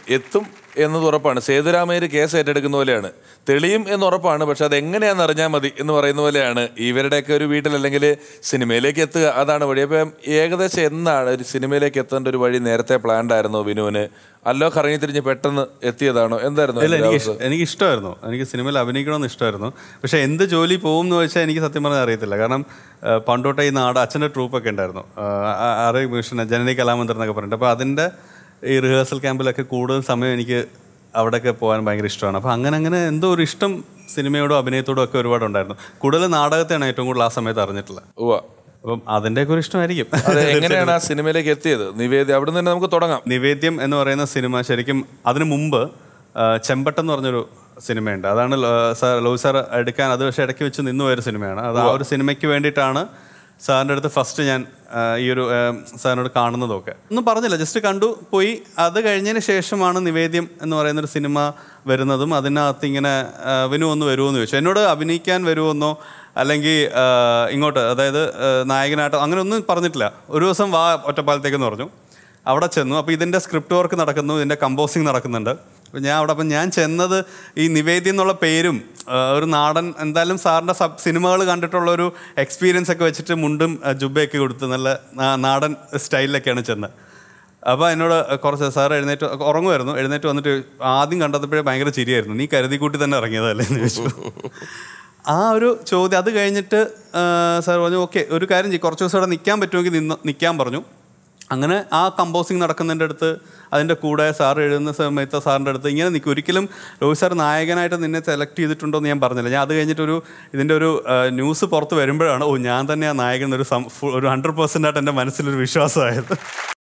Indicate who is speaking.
Speaker 1: എത്തും എന്നത് ഉറപ്പാണ് സേതുരാമയ്യർ കേസ് ഏറ്റെടുക്കുന്ന പോലെയാണ് തെളിയും എന്ന് ഉറപ്പാണ് പക്ഷെ അത് എങ്ങനെയാണെന്ന് അറിഞ്ഞാൽ മതി എന്ന് പറയുന്ന പോലെയാണ് ഇവരുടെയൊക്കെ ഒരു വീട്ടിൽ അല്ലെങ്കിൽ സിനിമയിലേക്ക് എത്തുക അതാണ് വഴി അപ്പം ഏകദേശം എന്നാണ് ഒരു സിനിമയിലേക്ക് എത്തേണ്ട ഒരു വഴി നേരത്തെ പ്ലാൻഡ് ആയിരുന്നോ വിനുവിന് അല്ലോ കറങ്ങി തിരിഞ്ഞ് പെട്ടെന്ന് എത്തിയതാണോ എന്തായിരുന്നു
Speaker 2: ഇല്ല
Speaker 1: അതിന്റെ
Speaker 2: എനിക്ക്
Speaker 1: അവസ്ഥ?
Speaker 2: ഇഷ്- എനിക്ക് ഇഷ്ടമായിരുന്നു എനിക്ക് സിനിമയിൽ അഭിനയിക്കണമെന്ന് ഇഷ്ടമായിരുന്നു പക്ഷേ എന്ത് ജോലി പോകും എന്ന് വെച്ചാൽ എനിക്ക് സത്യം പറഞ്ഞാൽ അറിയത്തില്ല കാരണം ആ, പണ്ടോട്ടെ ഈ നാട് അച്ഛൻ്റെ ട്രൂപ്പൊക്കെ ഉണ്ടായിരുന്നു ആറ് മിഷൻ ജനനി കലാമന്ദിർ എന്നൊക്കെ പറഞ്ഞിട്ട് അപ്പോൾ അതിൻ്റെ ഈ റിഹേഴ്സൽ ക്യാമ്പിലൊക്കെ കൂടുതൽ സമയം എനിക്ക് അവിടെയൊക്കെ പോകാൻ ഭയങ്കര ഇഷ്ടമാണ് അപ്പോൾ അങ്ങനെ അങ്ങനെ എന്തോ ഒരു ഇഷ്ടം സിനിമയോടും അഭിനയത്തോടും ഒക്കെ ഒരുപാടുണ്ടായിരുന്നു കൂടുതൽ നാടകത്തെയാണ് ഏറ്റവും കൂടുതൽ ആ സമയത്ത് അറിഞ്ഞിട്ടുള്ളത്
Speaker 1: ഉവ്വ.
Speaker 2: അപ്പം അതിൻ്റെയൊക്കെ ഒരു ഇഷ്ടമായിരിക്കും
Speaker 1: അത് എങ്ങനെയാണ് ആ സിനിമയിലേക്ക് എത്തിയത് നിവേദ്യ അവിടെ നിന്ന് തന്നെ നമുക്ക് തുടങ്ങാം
Speaker 2: നിവേദ്യം എന്ന് പറയുന്ന സിനിമ ശരിക്കും അതിനു മുമ്പ് ആ, ചെമ്പട്ടം എന്ന് പറഞ്ഞൊരു സിനിമയുണ്ട് അതാണ് ലോ- സാർ ലോ സാർ എടുക്കാൻ അത് പക്ഷേ ഇടയ്ക്ക് വെച്ച് നിന്നു പോയൊരു സിനിമയാണ് അത് ആ ഒരു സിനിമയ്ക്ക് വേണ്ടിയിട്ടാണ് സാറിൻ്റെ അടുത്ത് ഫസ്റ്റ് ഞാൻ ആ, ഈ ഒരു ആ, സാറിനോട് കാണുന്നതൊക്കെ ഒന്നും പറഞ്ഞില്ല ജസ്റ്റ് കണ്ടു പോയി അത് കഴിഞ്ഞതിന് ശേഷമാണ് നിവേദ്യം എന്ന് പറയുന്നൊരു സിനിമ വരുന്നതും അതിനകത്ത് ഇങ്ങനെ ആ, വിനു ഒന്ന് വരുമോ ചോദിച്ചു എന്നോട് അഭിനയിക്കാൻ വരുമെന്നോ അല്ലെങ്കിൽ ആ, ഇങ്ങോട്ട് അതായത് ആ, നായകനായിട്ടോ അങ്ങനെ ഒന്നും പറഞ്ഞിട്ടില്ല ഒരു ദിവസം വാ ഒറ്റപ്പാലത്തേക്കെന്ന് പറഞ്ഞു അവിടെ ചെന്നു അപ്പോൾ ഇതിൻ്റെ സ്ക്രിപ്റ്റ് വർക്ക് നടക്കുന്നു ഇതിൻ്റെ കമ്പോസിങ് നടക്കുന്നുണ്ട് അപ്പോൾ ഞാൻ അവിടെ അപ്പം ഞാൻ ചെന്നത് ഈ നിവേദ്യം എന്നുള്ള പേരും ആ, ഒരു നാടൻ എന്തായാലും സാറിൻ്റെ സബ് സിനിമകൾ കണ്ടിട്ടുള്ള ഒരു എക്സ്പീരിയൻസ് ഒക്കെ വെച്ചിട്ട് മുണ്ടും ആ, ജുബ്ബയൊക്കെ കൊടുത്ത് നല്ല നാ- നാടൻ സ്റ്റൈലിലൊക്കെയാണ് ചെന്നത് അപ്പോൾ എന്നോട് കുറച്ച് സാർ എഴുന്നേറ്റ് ഉറങ്ങുമായിരുന്നു എഴുന്നേറ്റ് വന്നിട്ട് ആദ്യം കണ്ടപ്പോഴേ ഭയങ്കര ചിരിയായിരുന്നു നീ കരുതി കൂട്ടി തന്നെ ഇറങ്ങിയതല്ലേ എന്ന് ചോദിച്ചു ആ ഒരു ചോദ്യം അത് കഴിഞ്ഞിട്ട് സാർ പറഞ്ഞു ഓക്കെ ഒരു കാര്യം ചെയ്യും കുറച്ച് ദിവസം അവിടെ നിൽക്കാൻ പറ്റുമെങ്കിൽ നിന്ന് നിൽക്കാൻ പറഞ്ഞു അങ്ങനെ ആ കമ്പോസിങ് നടക്കുന്നതിൻ്റെ അടുത്ത് അതിൻ്റെ കൂടെ സാർ എഴുതുന്ന സമയത്ത് സാറിൻ്റെ അടുത്ത് ഇങ്ങനെ നിൽക്കും ഒരിക്കലും രോഹിത് സാർ നായകനായിട്ട് നിന്നെ സെലക്ട് ചെയ്തിട്ടുണ്ടോ എന്ന് ഞാൻ പറഞ്ഞില്ല ഞാൻ അത് കഴിഞ്ഞിട്ടൊരു ഇതിൻ്റെ ഒരു ന്യൂസ് പുറത്ത് വരുമ്പോഴാണ് ഓ ഞാൻ തന്നെ ആ നായകൻ എന്നൊരു സം- ഫു- ഒരു ഹൺഡ്രഡ് പെർസെൻ്റ് ആയിട്ട് എൻ്റെ മനസ്സിലൊരു വിശ്വാസമായത്